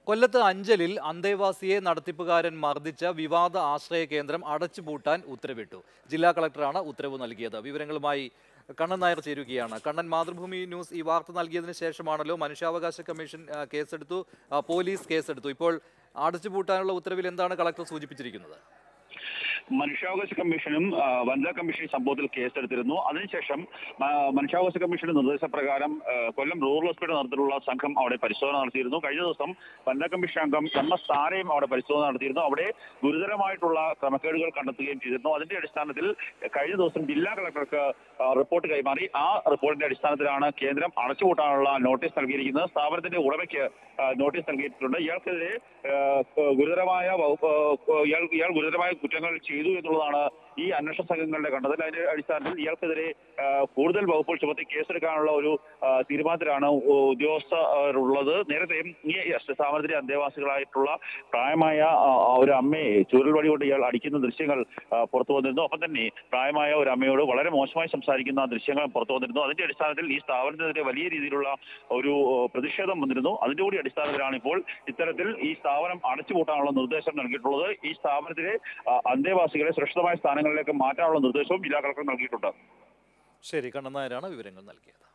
കൊല്ലത്ത് അഞ്ചലിൽ അന്തേവാസിയെ നടത്തിപ്പുകാരൻ മർദ്ദിച്ച വിവാദ ആശ്രയ കേന്ദ്രം അടച്ചുപൂട്ടാൻ ഉത്തരവിട്ടു ജില്ലാ കളക്ടറാണ് ഉത്തരവ് നൽകിയത് വിവരങ്ങളുമായി കണ്ണൻ നായർ ചേരുകയാണ് കണ്ണൻ മാതൃഭൂമി ന്യൂസ് ഈ വാർത്ത നൽകിയതിന് ശേഷമാണല്ലോ മനുഷ്യാവകാശ കമ്മീഷൻ ആ, കേസെടുത്തു ആ, പോലീസ് കേസെടുത്തു ഇപ്പോൾ അടച്ചുപൂട്ടാനുള്ള ഉത്തരവിൽ എന്താണ് കളക്ടർ സൂചിപ്പിച്ചിരിക്കുന്നത് മനുഷ്യാവകാശ കമ്മീഷനും ആ, വനിതാ കമ്മീഷൻ ഈ സംഭവത്തിൽ കേസെടുത്തിരുന്നു അതിനുശേഷം ആ, മനുഷ്യാവകാശ കമ്മീഷന്റെ നിർദ്ദേശപ്രകാരം ആ, കൊല്ലം റൂറൽ ഹോസ്പിറ്റൽ നേതൃത്വത്തിലുള്ള സംഘം അവിടെ പരിശോധന നടത്തിയിരുന്നു കഴിഞ്ഞ ദിവസം വനിതാ കമ്മീഷൻ അംഗം എം എസ് താരയും അവിടെ പരിശോധന നടത്തിയിരുന്നു അവിടെ ഗുരുതരമായിട്ടുള്ള ക്രമക്കേടുകൾ കണ്ടെത്തുകയും ചെയ്തിരുന്നു അതിന്റെ അടിസ്ഥാനത്തിൽ കഴിഞ്ഞ ദിവസം ജില്ലാ കളക്ടർക്ക് ആ, റിപ്പോർട്ട് കൈമാറി ആ റിപ്പോർട്ടിന്റെ അടിസ്ഥാനത്തിലാണ് കേന്ദ്രം അടച്ചുപൂട്ടാനുള്ള നോട്ടീസ് നൽകിയിരിക്കുന്നത് സ്ഥാപനത്തിന്റെ ഉടമയ്ക്ക് ആ, നോട്ടീസ് നൽകിയിട്ടുണ്ട് ഇയാൾക്കെതിരെ ആ, ഗുരുതരമായ വകുപ്പ് ആ, ഇയാൾ ഇയാൾ ഗുരുതരമായ കുറ്റങ്ങൾ ചെയ്തു എന്നുള്ളതാണ് ഈ അന്വേഷണ സംഘങ്ങളുടെ കണ്ടെത്തൽ അതിന്റെ അടിസ്ഥാനത്തിൽ ഇയാൾക്കെതിരെ ആ, കൂടുതൽ വകുപ്പുകൾ ചുമത്തി കേസെടുക്കാനുള്ള ഒരു ആ, തീരുമാനത്തിലാണ് ഉദ്യോഗസ്ഥർ ഉള്ളത് നേരത്തെയും ഈ സ്ഥാപനത്തിലെ അന്തേവാസികളായിട്ടുള്ള പ്രായമായ ആ, ആ ഒരു അമ്മയെ ചൂരൽ വടി കൊണ്ട് ഇയാൾ അടിക്കുന്ന ദൃശ്യങ്ങൾ ആ, പുറത്തു വന്നിരുന്നു ഒപ്പം തന്നെ പ്രായമായ ഒരു അമ്മയോട് വളരെ മോശമായി സംസാരിക്കുന്ന ദൃശ്യങ്ങൾ പുറത്തു വന്നിരുന്നു അതിന്റെ അടിസ്ഥാനത്തിൽ ഈ സ്ഥാപനത്തിനെതിരെ വലിയ രീതിയിലുള്ള ഒരു ആ, പ്രതിഷേധം വന്നിരുന്നു അതിന്റെ കൂടി അടിസ്ഥാനത്തിലാണ് ഇപ്പോൾ ഇത്തരത്തിൽ ഈ സ്ഥാപനം അടച്ചുപൂട്ടാനുള്ള നിർദ്ദേശം നൽകിയിട്ടുള്ളത് ഈ സ്ഥാപനത്തിലെ ആ, അന്തേവാസികളെ സുരക്ഷിതമായ സ്ഥാനങ്ങളിലേക്ക് മാറ്റാനുള്ള നിർദ്ദേശവും ജില്ലാ കളക്ടർ നൽകിയിട്ടുണ്ട് ശരി കണ്ണൻ നായരാണ് വിവരങ്ങൾ നൽകിയത്